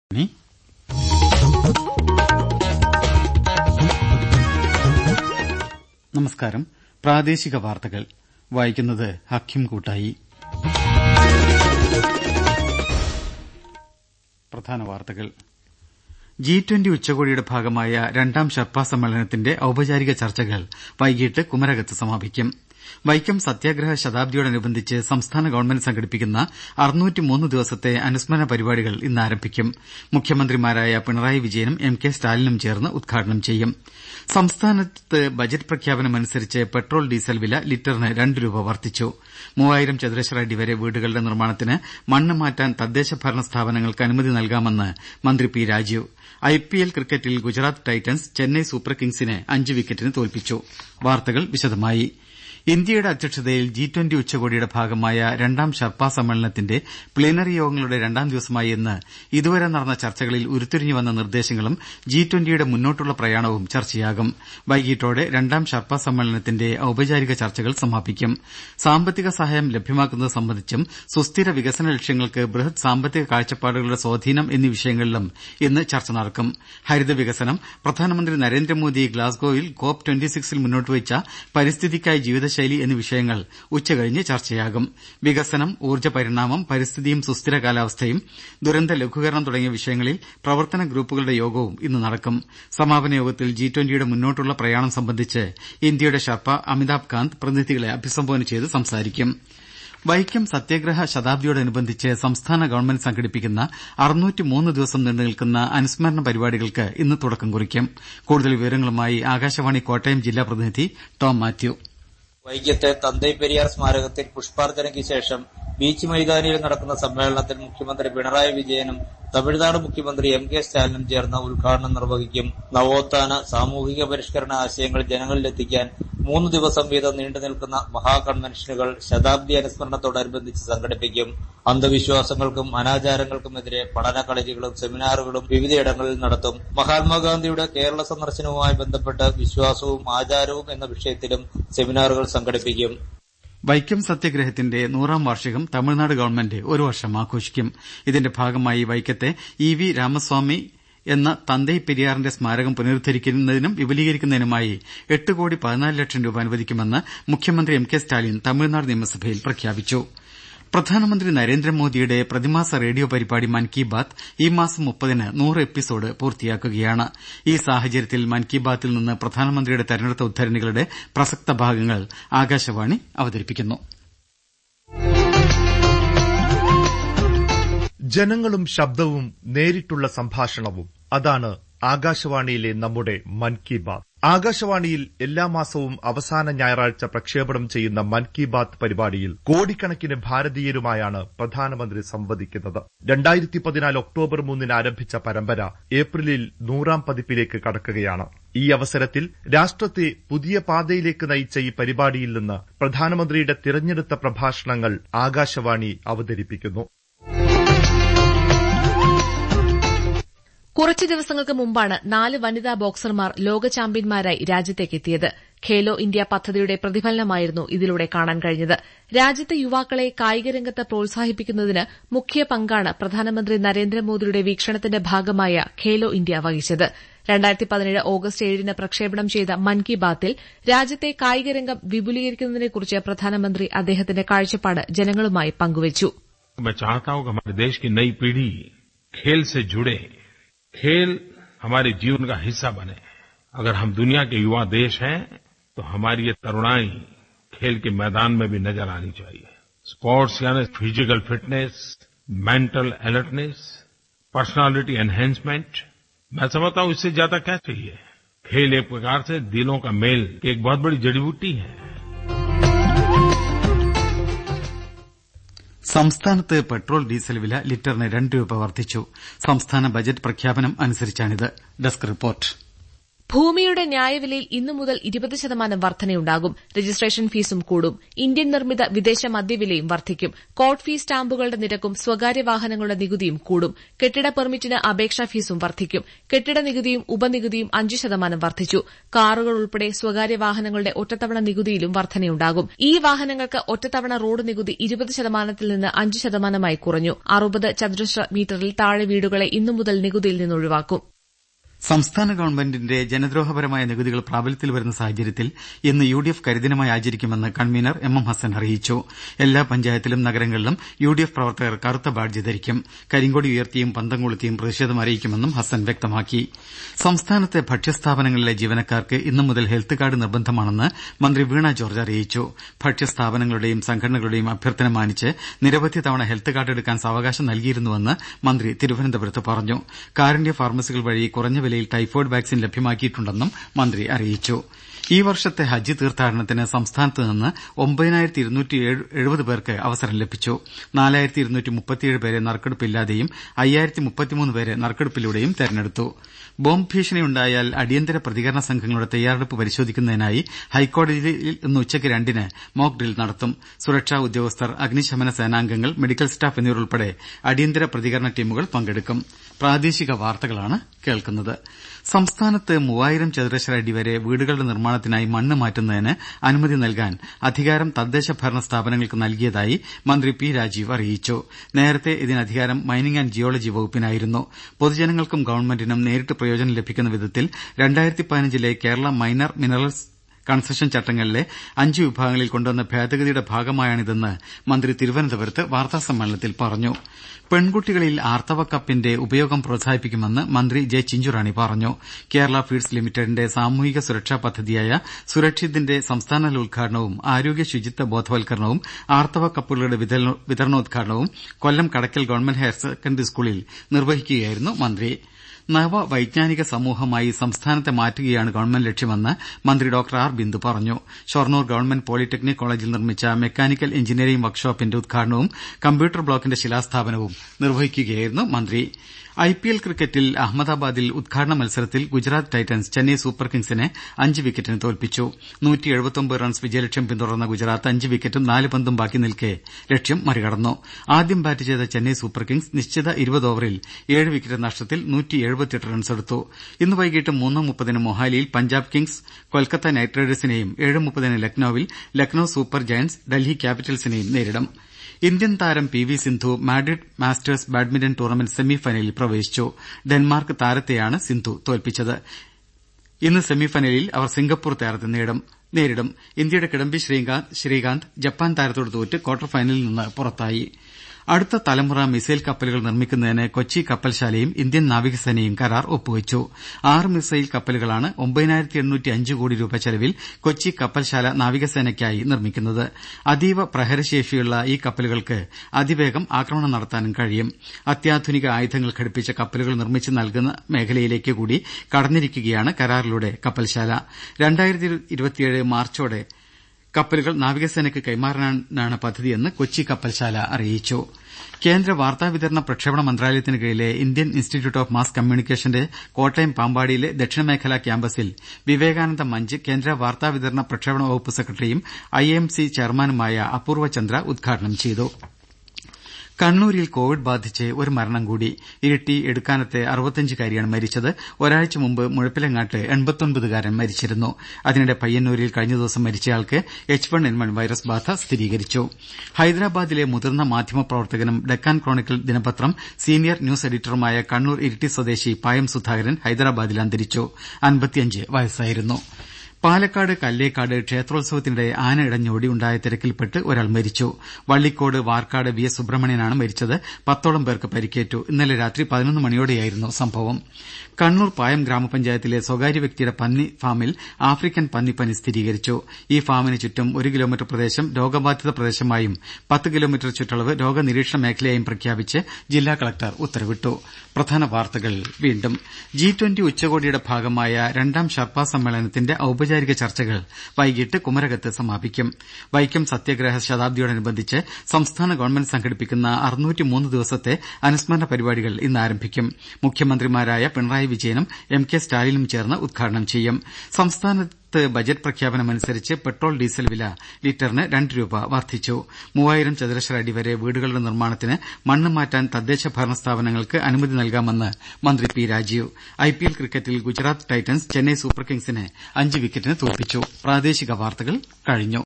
ഇനി നമസ്കാരം പ്രാദേശിക വാർത്തകൾ വായിക്കുന്നത് ഹക്കിം കൂട്ടായി പ്രധാന വാർത്തകൾ ജി ട്വന്റി ഉച്ചകോടിയുടെ ഭാഗമായ രണ്ടാം ഷെർപ്പ സമ്മേളനത്തിന്റെ ഔപചാരിക ചർച്ചകൾ വൈകിട്ട് കുമരകത്ത് സമാപിക്കും വൈക്കം സത്യാഗ്രഹ ശതാബ്ദിയോടനുബന്ധിച്ച് സംസ്ഥാന ഗവൺമെന്റ് സംഘടിപ്പിക്കുന്ന ദിവസത്തെ അനുസ്മരണ പരിപാടികൾ ഇന്ന് ആരംഭിക്കും മുഖ്യമന്ത്രിമാരായ പിണറായി വിജയനും എം കെ സ്റ്റാലിനും ചേർന്ന് ഉദ്ഘാടനം ചെയ്യും സംസ്ഥാനത്ത് ബജറ്റ് പ്രഖ്യാപനമനുസരിച്ച് പെട്രോൾ ഡീസൽ വില ലിറ്ററിന് രണ്ട് രൂപ വർദ്ധിച്ചു മൂവായിരം ചതുരശ്ര അടി വരെ വീടുകളുടെ നിർമ്മാണത്തിന് മണ്ണ് മാറ്റാൻ തദ്ദേശ ഭരണ സ്ഥാപനങ്ങൾക്ക് അനുമതി നൽകാമെന്ന് മന്ത്രി P Rajeev I P L ക്രിക്കറ്റിൽ ഗുജറാത്ത് ടൈറ്റൻസ് ചെന്നൈ സൂപ്പർ കിംഗ്സിനെ അഞ്ച് വിക്കറ്റിന് തോൽപ്പിച്ചു വാർത്തകൾ വിശദമായി ഇന്ത്യയുടെ അധ്യക്ഷതയിൽ ജി ട്വന്റി ഉച്ചകോടിയുടെ ഭാഗമായ രണ്ടാം ഷെർപ്പ സമ്മേളനത്തിന്റെ പ്ലീനറി യോഗങ്ങളുടെ രണ്ടാം ദിവസമായ ഇന്ന് ഇതുവരെ നടന്ന ചർച്ചകളിൽ ഉരുത്തിരിഞ്ഞു വന്ന നിർദ്ദേശങ്ങളും ജി ട്വന്റിയുടെ മുന്നോട്ടുള്ള പ്രയാണവും ചർച്ചയാകും വൈകിട്ടോടെ രണ്ടാം ഷെർപ്പ സമ്മേളനത്തിന്റെ ഔപചാരിക ചർച്ചകൾ സമാപിക്കും സാമ്പത്തിക സഹായം ലഭ്യമാക്കുന്നത് സംബന്ധിച്ചും സുസ്ഥിര വികസന ലക്ഷ്യങ്ങൾക്ക് ബൃഹത് സാമ്പത്തിക കാഴ്ചപ്പാടുകളുടെ സ്വാധീനം എന്നീ വിഷയങ്ങളിലും ഇന്ന് ചർച്ച നടക്കും ഹരിത വികസനം പ്രധാനമന്ത്രി നരേന്ദ്രമോദി ഗ്ലാസ്ഗോയിൽ കോപ്പ് ട്വന്റി സിക്സിൽ മുന്നോട്ടുവെച്ച പരിസ്ഥിതിക്കായി ജീവിതശൈലി എന്നീ വിഷയങ്ങൾ ഉച്ചകഴിഞ്ഞ് ചർച്ചയാകും വികസനം ഊർജ്ജ പരിണാമം പരിസ്ഥിതിയും സുസ്ഥിര കാലാവസ്ഥയും ദുരന്ത ലഘൂകരണം തുടങ്ങിയ വിഷയങ്ങളിൽ പ്രവർത്തന ഗ്രൂപ്പുകളുടെ യോഗവും ഇന്ന് നടക്കും സമാപന യോഗത്തിൽ ജി ട്വന്റിയുടെ മുന്നോട്ടുള്ള പ്രയാണം സംബന്ധിച്ച് ഇന്ത്യയുടെ ഷെർപ്പ അമിതാഭ് കാന്ത് പ്രതിനിധികളെ അഭിസംബോധന ചെയ്ത് സംസാരിക്കും വൈക്കം സത്യാഗ്രഹ ശതാബ്ദിയോടനുബന്ധിച്ച് സംസ്ഥാന ഗവൺമെന്റ് സംഘടിപ്പിക്കുന്ന ദിവസം നീണ്ടുനിൽക്കുന്ന അനുസ്മരണ പരിപാടികൾക്ക് ഇന്ന് തുടക്കം കുറിക്കും കൂടുതൽ വിവരങ്ങളുമായി ആകാശവാണി കോട്ടയം ജില്ലാ പ്രതിനിധി ടോം മാത്യു വൈകിട്ട് തന്തൈ പെരിയാർ സ്മാരകത്തിൽ പുഷ്പാർച്ചനയ്ക്ക് ശേഷം ബീച്ച് മൈതാനിയിൽ നടക്കുന്ന സമ്മേളനത്തിൽ മുഖ്യമന്ത്രി പിണറായി വിജയനും തമിഴ്നാട് മുഖ്യമന്ത്രി എം കെ സ്റ്റാലിനും ചേർന്ന് ഉദ്ഘാടനം നിർവഹിക്കും നവോത്ഥാന സാമൂഹിക പരിഷ്കരണ ആശയങ്ങൾ ജനങ്ങളിലെത്തിക്കാൻ മൂന്ന് ദിവസം വീതം നീണ്ടുനിൽക്കുന്ന മഹാകൺവെൻഷനുകൾ ശതാബ്ദി അനുസ്മരണത്തോടനുബന്ധിച്ച് സംഘടിപ്പിക്കും അന്ധവിശ്വാസങ്ങൾക്കും അനാചാരങ്ങൾക്കുമെതിരെ പഠന കളരികളും സെമിനാറുകളും വിവിധയിടങ്ങളിൽ നടത്തും മഹാത്മാഗാന്ധിയുടെ കേരള സന്ദർശനവുമായി ബന്ധപ്പെട്ട് വിശ്വാസവും ആചാരവും എന്ന വിഷയത്തിലും സെമിനാറുകൾ സംഘടിപ്പിക്കും വൈക്കം സത്യഗ്രഹത്തിന്റെ നൂറാം വാർഷികം തമിഴ്നാട് ഗവൺമെന്റ് ഒരു വർഷം ആഘോഷിക്കും ഇതിന്റെ ഭാഗമായി വൈക്കത്തെ ഇ വി രാമസ്വാമി എന്ന തന്തൈ പെരിയാറിന്റെ സ്മാരകം പുനരുദ്ധരിക്കുന്നതിനും വിപുലീകരിക്കുന്നതിനുമായി എട്ട് കോടി പതിനാല് ലക്ഷം രൂപ അനുവദിക്കുമെന്ന് മുഖ്യമന്ത്രി എം കെ സ്റ്റാലിൻ തമിഴ്നാട് നിയമസഭയിൽ പ്രഖ്യാപിച്ചു പ്രധാനമന്ത്രി നരേന്ദ്രമോദിയുടെ പ്രതിമാസ റേഡിയോ പരിപാടി മൻ കി ബാത് ഈ മാസം മുപ്പതിന് നൂറ് എപ്പിസോഡ് പൂർത്തിയാക്കുകയാണ് ഈ സാഹചര്യത്തിൽ മൻ കി ബാത്തിൽ നിന്ന് പ്രധാനമന്ത്രിയുടെ തെരഞ്ഞെടുത്ത ഉദ്ധരണികളുടെ പ്രസക്ത ഭാഗങ്ങൾ ആകാശവാണി അവതരിപ്പിക്കുന്നു ജനങ്ങളും ശബ്ദവും നേരിട്ടുള്ള സംഭാഷണവും അതാണ് ആകാശവാണിയിലെ നമ്മുടെ മൻ കി ബാത് ആകാശവാണിയിൽ എല്ലാ മാസവും അവസാന ഞായറാഴ്ച പ്രക്ഷേപണം ചെയ്യുന്ന മൻ കി ബാത് പരിപാടിയിൽ കോടിക്കണക്കിന് ഭാരതീയരുമായാണ് പ്രധാനമന്ത്രി സംവദിക്കുന്നത് രണ്ടായിരത്തി പതിനാല് ഒക്ടോബർ മൂന്നിന് ആരംഭിച്ച പരമ്പര ഏപ്രിലിൽ നൂറാം പതിപ്പിലേക്ക് കടക്കുകയാണ് ഈ അവസരത്തിൽ രാഷ്ട്രത്തെ പുതിയ പാതയിലേക്ക് നയിച്ച ഈ പരിപാടിയിൽ നിന്ന് പ്രധാനമന്ത്രിയുടെ തിരഞ്ഞെടുത്ത പ്രഭാഷണങ്ങൾ ആകാശവാണി അവതരിപ്പിക്കുന്നു കുറച്ചു ദിവസങ്ങൾക്ക് മുമ്പാണ് നാല് വനിതാ ബോക്സർമാർ ലോക ചാമ്പ്യന്മാരായി രാജ്യത്തേക്കെത്തിയത് ഖേലോ ഇന്ത്യ പദ്ധതിയുടെ പ്രതിഫലനമായിരുന്നു ഇതിലൂടെ കാണാൻ കഴിഞ്ഞത് രാജ്യത്തെ യുവാക്കളെ കായികരംഗത്ത് പ്രോത്സാഹിപ്പിക്കുന്നതിന് മുഖ്യ പങ്കാണ് പ്രധാനമന്ത്രി നരേന്ദ്രമോദിയുടെ വീക്ഷണത്തിന്റെ ഭാഗമായ ഖേലോ ഇന്ത്യ വഹിച്ചത് രണ്ടായിരത്തി പതിനേഴ് ഓഗസ്റ്റ് ഏഴിന് പ്രക്ഷേപണം ചെയ്ത മൻ കി ബാത്തിൽ രാജ്യത്തെ കായികരംഗം വിപുലീകരിക്കുന്നതിനെക്കുറിച്ച് പ്രധാനമന്ത്രി അദ്ദേഹത്തിന്റെ കാഴ്ചപ്പാട് ജനങ്ങളുമായി പങ്കുവച്ചു खेल हमारे जीवन का हिस्सा बने अगर हम दुनिया के युवा देश हैं तो हमारी ये तरुणाई खेल के मैदान में भी नजर आनी चाहिए स्पोर्ट्स यानी physical fitness mental alertness personality enhancement मैं समझता हूं इससे ज्यादा क्या चाहिए खेल एक प्रकार से दिलों का मेल की एक बहुत बड़ी जड़ी बूटी है സംസ്ഥാനത്ത് പെട്രോൾ ഡീസൽ വില ലിറ്ററിന് രണ്ട് രൂപ വർദ്ധിച്ചു സംസ്ഥാന ബജറ്റ് പ്രഖ്യാപനം അനുസരിച്ചാണിത് ഡെസ്ക് റിപ്പോർട്ട് ഭൂമിയുടെ ന്യായവിലയിൽ ഇന്നു മുതൽ ഇരുപത് ശതമാനം വർധനയുണ്ടാകും രജിസ്ട്രേഷൻ ഫീസും കൂടും ഇന്ത്യൻ നിർമ്മിത വിദേശ മദ്യവിലയും വർദ്ധിക്കും കോർട്ട് ഫീസ് സ്റ്റാമ്പുകളുടെ നിരക്കും സ്വകാര്യ വാഹനങ്ങളുടെ നികുതിയും കൂടും കെട്ടിട പെർമിറ്റിന് അപേക്ഷാ ഫീസും വർദ്ധിക്കും കെട്ടിട നികുതിയും ഉപനികുതിയും അഞ്ച് ശതമാനം വർദ്ധിച്ചു കാറുകൾ ഉൾപ്പെടെ സ്വകാര്യ വാഹനങ്ങളുടെ ഒറ്റത്തവണ നികുതിയിലും വർധനയുണ്ടാകും ഈ വാഹനങ്ങൾക്ക് ഒറ്റത്തവണ റോഡ് നികുതി ഇരുപത് ശതമാനത്തിൽ നിന്ന് അഞ്ച് ശതമാനമായി കുറഞ്ഞു അറുപത് ചതുരശ്ര മീറ്ററിൽ താഴെ വീടുകളെ ഇന്നു മുതൽ നികുതിയിൽ നിന്ന് ഒഴിവാക്കും സംസ്ഥാന ഗവൺമെന്റിന്റെ ജനദ്രോഹപരമായ നികുതികൾ പ്രാബല്യത്തിൽ വരുന്ന സാഹചര്യത്തിൽ ഇന്ന് യു ഡി എഫ് കരിദിനമായി ആചരിക്കുമെന്ന് കൺവീനർ എം എം ഹസൻ അറിയിച്ചു എല്ലാ പഞ്ചായത്തിലും നഗരങ്ങളിലും യു ഡി എഫ് പ്രവർത്തകർ കറുത്ത ബാഡ്ജ് ധരിക്കും കരിങ്കൊടി ഉയർത്തിയും പന്തം കൊളുത്തിയും പ്രതിഷേധം അറിയിക്കുമെന്നും ഹസൻ വ്യക്തമാക്കി സംസ്ഥാനത്തെ ഭക്ഷ്യസ്ഥാപനങ്ങളിലെ ജീവനക്കാർക്ക് ഇന്നു മുതൽ ഹെൽത്ത് കാർഡ് നിർബന്ധമാണെന്ന് മന്ത്രി വീണ ജോർജ് അറിയിച്ചു ഭക്ഷ്യസ്ഥാപനങ്ങളുടെയും സംഘടനകളുടെയും അഭ്യർത്ഥന മാനിച്ച് നിരവധി തവണ ഹെൽത്ത് കാർഡ് എടുക്കാൻ സാവകാശം നൽകിയിരുന്നുവെന്ന് മന്ത്രി തിരുവനന്തപുരത്ത് പറഞ്ഞു കാരുണ്യ ഫാർമസികൾ വഴി കുറഞ്ഞ വിലയിൽ ടൈഫോയിഡ് വാക്സിൻ ലഭ്യമാക്കിയിട്ടുണ്ടെന്നും മന്ത്രി അറിയിച്ചു ഈ വർഷത്തെ ഹജ്ജ് തീർത്ഥാടനത്തിന് സംസ്ഥാനത്ത് നിന്ന് ഒമ്പതിനായിരത്തി ഇരുന്നൂറ്റി എഴുപത് പേർക്ക് അവസരം ലഭിച്ചു നാലായിരത്തി ഇരുന്നൂറ്റി മുപ്പത്തിയേഴ് പേരെ നറുക്കെടുപ്പില്ലാതെയും അയ്യായിരത്തി മുപ്പത്തിമൂന്ന് പേരെ നറുക്കെടുപ്പിലൂടെയും തെരഞ്ഞെടുത്തു ബോംബ് ഭീഷണിയുണ്ടായാൽ അടിയന്തര പ്രതികരണ സംഘങ്ങളുടെ തയ്യാറെടുപ്പ് പരിശോധിക്കുന്നതിനായി ഹൈക്കോടതിയിൽ ഇന്ന് ഉച്ചയ്ക്ക് രണ്ടിന് മോക് ഡ്രിൽ നടത്തും സുരക്ഷാ ഉദ്യോഗസ്ഥർ അഗ്നിശമന സേനാംഗങ്ങൾ മെഡിക്കൽ സ്റ്റാഫ് എന്നിവരുൾപ്പെടെ അടിയന്തര പ്രതികരണ ടീമുകൾ പങ്കെടുക്കും പ്രാദേശിക വാർത്തകളാണ് കേൾക്കുന്നത് സംസ്ഥാനത്ത് മൂവായിരം ചതുരശ്ര അടി വരെ വീടുകളുടെ നിർമ്മാണത്തിനായി മണ്ണ് മാറ്റുന്നതിന് അനുമതി നൽകാൻ അധികാരം തദ്ദേശ ഭരണ സ്ഥാപനങ്ങൾക്ക് നൽകിയതായി മന്ത്രി പി രാജീവ് അറിയിച്ചു നേരത്തെ ഇതിന് അധികാരം മൈനിംഗ് ആന്റ് ജിയോളജി വകുപ്പിനായിരുന്നു പൊതുജനങ്ങൾക്കും ഗവൺമെന്റിനും നേരിട്ട് പ്രയോജനം ലഭിക്കുന്ന വിധത്തിൽ രണ്ടായിരത്തി പതിനഞ്ചിലെ കേരള മൈനർ മിനറൽസ് കൺസഷൻ ചട്ടങ്ങളിലെ അഞ്ച് വിഭാഗങ്ങളിൽ കൊണ്ടുവന്ന ഭേദഗതിയുടെ ഭാഗമായാണിതെന്ന് മന്ത്രി തിരുവനന്തപുരത്ത് വാർത്താസമ്മേളനത്തിൽ പറഞ്ഞു പെൺകുട്ടികളിൽ ആർത്തവ കപ്പിന്റെ ഉപയോഗം പ്രോത്സാഹിപ്പിക്കുമെന്ന് മന്ത്രി ജെ ചിഞ്ചുറാണി പറഞ്ഞു കേരള ഫീഡ്സ് ലിമിറ്റഡിന്റെ സാമൂഹിക സുരക്ഷാ പദ്ധതിയായ സുരക്ഷിതിന്റെ സംസ്ഥാനതല ഉദ്ഘാടനവും ആരോഗ്യ ശുചിത്വ ബോധവൽക്കരണവും ആർത്തവ കപ്പുകളുടെ വിതരണോദ്ഘാടനവും Kollam Kadakkal government higher secondary സ്കൂളിൽ നിർവഹിക്കുകയായിരുന്നു മന്ത്രി നവവൈജ്ഞാനിക സമൂഹമായി സംസ്ഥാനത്തെ മാറ്റുകയാണ് ഗവൺമെന്റ് ലക്ഷ്യമെന്ന് മന്ത്രി ഡോക്ടർ ആർ ബിന്ദു പറഞ്ഞു ഷൊർണൂർ ഗവൺമെന്റ് പോളിടെക്നിക് കോളേജിൽ നിർമ്മിച്ച മെക്കാനിക്കൽ എഞ്ചിനീയറിംഗ് വർക്ക്ഷോപ്പിന്റെ ഉദ്ഘാടനവും കമ്പ്യൂട്ടർ ബ്ലോക്കിന്റെ ശിലാസ്ഥാപനവും നിർവഹിക്കുകയായിരുന്നു മന്ത്രി ഐപിഎൽ ക്രിക്കറ്റിൽ അഹമ്മദാബാദിൽ ഉദ്ഘാടന മത്സരത്തിൽ ഗുജറാത്ത് ടൈറ്റൻസ് ചെന്നൈ സൂപ്പർ കിങ്സിനെ അഞ്ച് വിക്കറ്റിന് തോൽപ്പിച്ചു റൺസ് വിജയലക്ഷ്യം പിന്തുടർന്ന ഗുജറാത്ത് അഞ്ച് വിക്കറ്റും നാല് പന്തും ബാക്കി നിൽക്കെ ലക്ഷ്യം മറികടന്നു ആദ്യം ബാറ്റ് ചെയ്ത ചെന്നൈ സൂപ്പർ കിങ്സ് നിശ്ചിത ഇരുപത് ഓവറിൽ ഏഴ് വിക്കറ്റ് നഷ്ടത്തിൽ റൺസെടുത്തു ഇന്ന് വൈകിട്ട് മൂന്ന് മുപ്പതിന് മൊഹാലിയിൽ പഞ്ചാബ് കിങ്സ് കൊൽക്കത്ത നൈറ്റ് റൈഡേഴ്സിനെയും ഏഴ് മുപ്പതിന് ലക്നൌവിൽ ലക്നൌ സൂപ്പർ ജയന്റ്സ് ഡൽഹി ക്യാപിറ്റൽസിനെയും നേരിടും ഇന്ത്യൻ താരം P V Sindhu Madrid Masters badminton tournament സെമിഫൈനലിൽ പ്രവേശിച്ചു ഡെൻമാർക്ക് താരത്തെയാണ് സിന്ധു തോൽപ്പിച്ചത് ഇന്ന് സെമിഫൈനലിൽ അവർ സിംഗപ്പൂർ താരത്തെ നേരിടും ഇന്ത്യയുടെ കിഡംബി ശ്രീകാന്ത് ജപ്പാൻ താരത്തോട് തോറ്റ് ക്വാർട്ടർ ഫൈനലിൽ നിന്ന് പുറത്തായി അടുത്ത തലമുറ മിസൈൽ കപ്പലുകൾ നിർമ്മിക്കുന്നതിന് കൊച്ചി കപ്പൽശാലയും ഇന്ത്യൻ നാവികസേനയും കരാർ ഒപ്പുവച്ചു ആറ് മിസൈൽ കപ്പലുകളാണ് കോടി രൂപ ചെലവിൽ കൊച്ചി കപ്പൽശാല നാവികസേനയ്ക്കായി നിർമ്മിക്കുന്നത് അതീവ പ്രഹരശേഷിയുള്ള ഈ കപ്പലുകൾക്ക് അതിവേഗം ആക്രമണം നടത്താനും കഴിയും അത്യാധുനിക ആയുധങ്ങൾ ഘടിപ്പിച്ച കപ്പലുകൾ നിർമ്മിച്ച് നൽകുന്ന മേഖലയിലേക്ക് കൂടി കടന്നിരിക്കുകയാണ് കരാറിലൂടെ കപ്പൽശാല മാർച്ചോടെ കപ്പലുകൾ നാവികസേനയ്ക്ക് കൈമാറാനാണ് പദ്ധതിയെന്ന് കൊച്ചി കപ്പൽശാല അറിയിച്ചു കേന്ദ്ര വാർത്താവിതരണ പ്രക്ഷേപണ മന്ത്രാലയത്തിന് കീഴിലെ ഇന്ത്യൻ ഇൻസ്റ്റിറ്റ്യൂട്ട് ഓഫ് മാസ് കമ്മ്യൂണിക്കേഷന്റെ കോട്ടയം പാമ്പാടിയിലെ ദക്ഷിണമേഖലാ ക്യാമ്പസിൽ വിവേകാനന്ദ മഞ്ച് കേന്ദ്ര വാർത്താവിതരണ പ്രക്ഷേപണ വകുപ്പ് സെക്രട്ടറിയും ഐ എം സി ചെയർമാനുമായ അപൂർവ ചന്ദ്ര ഉദ്ഘാടനം ചെയ്തു കണ്ണൂരിൽ കോവിഡ് ബാധിച്ച് ഒരു മരണം കൂടി ഇരിട്ടി എടുക്കാനത്തെ അറുപത്തഞ്ചുകാരിയാണ് മരിച്ചത് ഒരാഴ്ച മുമ്പ് മുഴപ്പിലങ്ങാട്ട് എൺപത്തൊൻപതുകാരൻ മരിച്ചിരുന്നു അതിനിടെ പയ്യന്നൂരിൽ കഴിഞ്ഞ ദിവസം മരിച്ചയാൾക്ക് H one N one virus ബാധ സ്ഥിരീകരിച്ചു ഹൈദരാബാദിലെ മുതിർന്ന മാധ്യമപ്രവർത്തകനും ഡെക്കാൻ ക്രോണിക്കിൾ ദിനപത്രം സീനിയർ ന്യൂസ് എഡിറ്ററുമായ കണ്ണൂർ ഇരിട്ടി സ്വദേശി പായം സുധാകരൻ ഹൈദരാബാദിൽ അന്തരിച്ചു വയസ്സായിരുന്നു പാലക്കാട് കല്ലേക്കാട് ക്ഷേത്രോത്സവത്തിനിടെ ആന ഇടഞ്ഞോടി ഉണ്ടായ തിരക്കിൽപ്പെട്ട് ഒരാൾ മരിച്ചു വള്ളിക്കോട് വാർക്കാട് വി എസ് സുബ്രഹ്മണ്യനാണ് മരിച്ചത് പത്തോളം പേർക്ക് പരിക്കേറ്റു ഇന്നലെ രാത്രി പതിനൊന്ന് മണിയോടെയായിരുന്നു സംഭവം കണ്ണൂർ പായം ഗ്രാമപഞ്ചായത്തിലെ സ്വകാര്യ വ്യക്തിയുടെ പന്നി ഫാമിൽ ആഫ്രിക്കൻ പന്നിപ്പനി സ്ഥിരീകരിച്ചു ഈ ഫാമിന് ചുറ്റും ഒരു കിലോമീറ്റർ പ്രദേശം രോഗബാധിത പ്രദേശമായും പത്ത് കിലോമീറ്റർ ചുറ്റളവ് രോഗനിരീക്ഷണ മേഖലയായും പ്രഖ്യാപിച്ച് ജില്ലാ കളക്ടർ ഉത്തരവിട്ടു പ്രധാന വാർത്തകൾ വീണ്ടും ജി ട്വന്റി ഉച്ചകോടിയുടെ ഭാഗമായ രണ്ടാം ഷർപ്പ സമ്മേളനത്തിന്റെ ഔപചാരിക ഔപചാരിക ചർച്ചകൾ വൈകിട്ട് കുമരകത്ത് സമാപിക്കും വൈക്കം സത്യഗ്രഹ ശതാബ്ദിയോടനുബന്ധിച്ച് സംസ്ഥാന ഗവൺമെന്റ് സംഘടിപ്പിക്കുന്ന അറുന്നൂറ്റിമൂന്ന് ദിവസത്തെ അനുസ്മരണ പരിപാടികൾ ഇന്ന് ആരംഭിക്കും മുഖ്യമന്ത്രിമാരായ പിണറായി വിജയനും എം കെ സ്റ്റാലിനും ചേർന്ന് ഉദ്ഘാടനം ചെയ്യും സംസ്ഥാനത്ത് ബജറ്റ് പ്രഖ്യാപനമനുസരിച്ച് പെട്രോൾ ഡീസൽ വില ലിറ്ററിന് രണ്ട് രൂപ വർദ്ധിച്ചു മൂവായിരം ചതുരശ്ര അടി വരെ വീടുകളുടെ നിർമ്മാണത്തിന് മണ്ണ് മാറ്റാൻ തദ്ദേശ ഭരണ സ്ഥാപനങ്ങൾക്ക് അനുമതി നൽകാമെന്ന് മന്ത്രി പി രാജീവ് ഐപിഎൽ ക്രിക്കറ്റിൽ ഗുജറാത്ത് ടൈറ്റൻസ് ചെന്നൈ സൂപ്പർ കിങ്സിനെ അഞ്ച് വിക്കറ്റിന് തോൽപ്പിച്ചു